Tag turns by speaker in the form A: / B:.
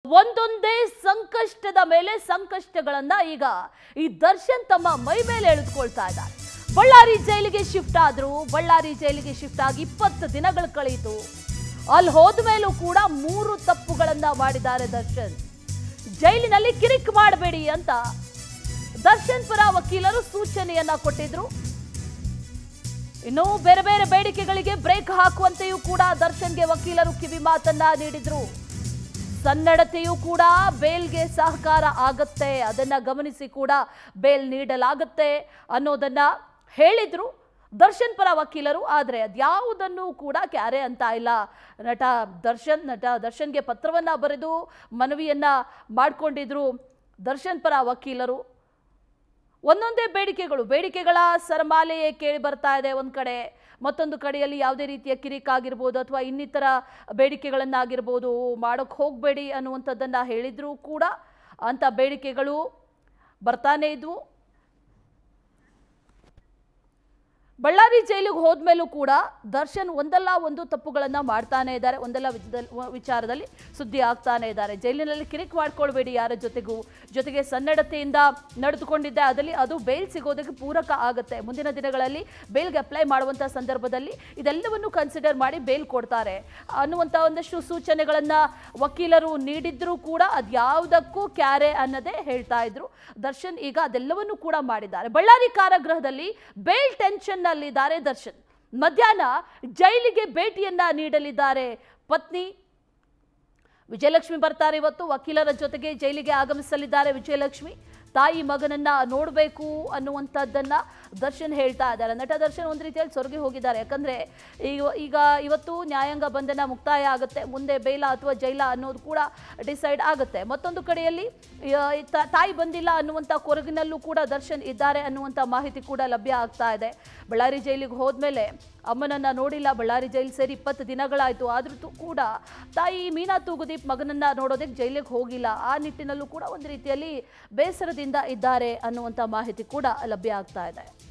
A: ಒಂದೊಂದೇ ಸಂಕಷ್ಟದ ಮೇಲೆ ಸಂಕಷ್ಟಗಳನ್ನ ಈಗ ಈ ದರ್ಶನ್ ತಮ್ಮ ಮೈ ಮೇಲೆ ಎಳೆದುಕೊಳ್ತಾ ಇದ್ದಾರೆ ಬಳ್ಳಾರಿ ಜೈಲಿಗೆ ಶಿಫ್ಟ್ ಆದ್ರು ಬಳ್ಳಾರಿ ಜೈಲಿಗೆ ಶಿಫ್ಟ್ ಆಗಿ ಇಪ್ಪತ್ತು ದಿನಗಳು ಕಳೆಯಿತು ಅಲ್ಲಿ ಹೋದ ಮೇಲೂ ಕೂಡ ಮೂರು ತಪ್ಪುಗಳನ್ನ ಮಾಡಿದ್ದಾರೆ ದರ್ಶನ್ ಜೈಲಿನಲ್ಲಿ ಕಿರಿಕ್ ಮಾಡಬೇಡಿ ಅಂತ ದರ್ಶನ್ ಪರ ವಕೀಲರು ಸೂಚನೆಯನ್ನ ಕೊಟ್ಟಿದ್ರು ಇನ್ನು ಬೇರೆ ಬೇರೆ ಬೇಡಿಕೆಗಳಿಗೆ ಬ್ರೇಕ್ ಹಾಕುವಂತೆಯೂ ಕೂಡ ದರ್ಶನ್ಗೆ ವಕೀಲರು ಕಿವಿ ಮಾತನ್ನ ನೀಡಿದ್ರು ಸನ್ನಡತೆಯೂ ಕೂಡ ಬೇಲ್ಗೆ ಸಹಕಾರ ಆಗತ್ತೆ ಅದನ್ನ ಗಮನಿಸಿ ಕೂಡ ಬೇಲ್ ನೀಡಲಾಗುತ್ತೆ ಅನ್ನೋದನ್ನ ಹೇಳಿದ್ರು ದರ್ಶನ್ ಪರ ವಕೀಲರು ಆದರೆ ಅದ್ಯಾವುದನ್ನು ಕೂಡ ಕ್ಯಾರೆ ಅಂತ ಇಲ್ಲ ನಟ ದರ್ಶನ್ ನಟ ದರ್ಶನ್ಗೆ ಪತ್ರವನ್ನ ಬರೆದು ಮನವಿಯನ್ನ ಮಾಡ್ಕೊಂಡಿದ್ರು ದರ್ಶನ್ ಪರ ವಕೀಲರು ಒಂದೊಂದೇ ಬೇಡಿಕೆಗಳು ಬೇಡಿಕೆಗಳ ಸರಮಾಲೆಯೇ ಕೇಳಿ ಬರ್ತಾ ಇದೆ ಒಂದು ಕಡೆ ಮತ್ತೊಂದು ಕಡೆಯಲ್ಲಿ ಯಾವುದೇ ರೀತಿಯ ಕಿರಿಕ್ ಆಗಿರ್ಬೋದು ಅಥವಾ ಇನ್ನಿತರ ಬೇಡಿಕೆಗಳನ್ನಾಗಿರ್ಬೋದು ಮಾಡೋಕ್ಕೆ ಹೋಗಬೇಡಿ ಅನ್ನುವಂಥದ್ದನ್ನು ಹೇಳಿದರೂ ಕೂಡ ಅಂಥ ಬೇಡಿಕೆಗಳು ಬರ್ತಾನೆ ಇದ್ವು ಬಳ್ಳಾರಿ ಜೈಲಿಗೆ ಹೋದ್ಮೇಲೂ ಕೂಡ ದರ್ಶನ್ ಒಂದಲ್ಲ ಒಂದು ತಪ್ಪುಗಳನ್ನ ಮಾಡ್ತಾನೆ ಇದ್ದಾರೆ ಒಂದಲ್ಲ ವಿಚದಲ್ಲಿ- ವಿಚಾರದಲ್ಲಿ ಸುದ್ದಿ ಆಗ್ತಾನೆ ಇದ್ದಾರೆ ಜೈಲಿನಲ್ಲಿ ಕಿರಿಕ್ ಮಾಡ್ಕೊಳ್ಬೇಡಿ ಯಾರ ಜೊತೆಗೂ ಜೊತೆಗೆ ಸನ್ನಡತೆಯಿಂದ ನಡೆದುಕೊಂಡಿದ್ದೆ ಅದಲ್ಲಿ ಅದು ಬೇಲ್ ಸಿಗೋದಕ್ಕೆ ಪೂರಕ ಆಗುತ್ತೆ ಮುಂದಿನ ದಿನಗಳಲ್ಲಿ ಬೇಲ್ಗೆ ಅಪ್ಲೈ ಮಾಡುವಂಥ ಸಂದರ್ಭದಲ್ಲಿ ಇದೆಲ್ಲವನ್ನು ಕನ್ಸಿಡರ್ ಮಾಡಿ ಬೇಲ್ ಕೊಡ್ತಾರೆ ಅನ್ನುವಂಥ ಒಂದಷ್ಟು ಸೂಚನೆಗಳನ್ನ ವಕೀಲರು ನೀಡಿದ್ರೂ ಕೂಡ ಅದ್ಯಾವುದಕ್ಕೂ ಕ್ಯಾರೆ ಅನ್ನದೇ ಹೇಳ್ತಾ ಇದ್ರು ದರ್ಶನ್ ಈಗ ಅದೆಲ್ಲವನ್ನು ಕೂಡ ಮಾಡಿದ್ದಾರೆ ಬಳ್ಳಾರಿ ಕಾರಾಗೃಹದಲ್ಲಿ ಬೇಲ್ ಟೆನ್ಷನ್ ನಲ್ಲಿದ್ದಾರೆ ದರ್ಶನ್ ಮಧ್ಯಾಹ್ನ ಜೈಲಿಗೆ ಭೇಟಿಯನ್ನ ನೀಡಲಿದ್ದಾರೆ ಪತ್ನಿ ವಿಜಯಲಕ್ಷ್ಮಿ ಬರ್ತಾರೆ ಇವತ್ತು ವಕೀಲರ ಜೊತೆಗೆ ಜೈಲಿಗೆ ಆಗಮಿಸಲಿದ್ದಾರೆ ವಿಜಯಲಕ್ಷ್ಮಿ ತಾಯಿ ಮಗನನ್ನ ನೋಡಬೇಕು ಅನ್ನುವಂಥದ್ದನ್ನ ದರ್ಶನ್ ಹೇಳ್ತಾ ಇದ್ದಾರೆ ನಟ ದರ್ಶನ್ ಒಂದು ರೀತಿಯಲ್ಲಿ ಸೊರಗಿ ಹೋಗಿದ್ದಾರೆ ಯಾಕಂದ್ರೆ ಈಗ ಈಗ ಇವತ್ತು ನ್ಯಾಯಾಂಗ ಬಂಧನ ಮುಕ್ತಾಯ ಆಗುತ್ತೆ ಮುಂದೆ ಬೇಲ ಅಥವಾ ಜೈಲ ಅನ್ನೋದು ಕೂಡ ಡಿಸೈಡ್ ಆಗುತ್ತೆ ಮತ್ತೊಂದು ಕಡೆಯಲ್ಲಿ ಆ, ತ- ತಾಯಿ ಬಂದಿಲ್ಲ ಅನ್ನುವಂಥ ಕೊರಗಿನಲ್ಲೂ ಕೂಡ ದರ್ಶನ್ ಇದ್ದಾರೆ ಅನ್ನುವಂಥ ಮಾಹಿತಿ ಕೂಡ ಲಭ್ಯ ಆಗ್ತಾ ಇದೆ ಬಳ್ಳಾರಿ ಜೈಲಿಗೆ ಹೋದ್ಮೇಲೆ ಅಮ್ಮನನ್ನ ನೋಡಿಲ್ಲ ಬಳ್ಳಾರಿ ಜೈಲು ಸೇರಿ ಇಪ್ಪತ್ತು ದಿನಗಳಾಯಿತು ಆದ್ರೂ ಕೂಡ ತಾಯಿ ಮೀನಾ ತೂಗುದೀಪ್ ಮಗನನ್ನ ನೋಡೋದಕ್ಕೆ ಜೈಲಿಗೆ ಹೋಗಿಲ್ಲ ಆ ನಿಟ್ಟಿನಲ್ಲೂ ಕೂಡ ಒಂದು ರೀತಿಯಲ್ಲಿ ಬೇಸರದಿಂದ ಇದ್ದಾರೆ ಅನ್ನುವಂಥ ಮಾಹಿತಿ ಕೂಡ ಲಭ್ಯ ಆಗ್ತಾ ಇದೆ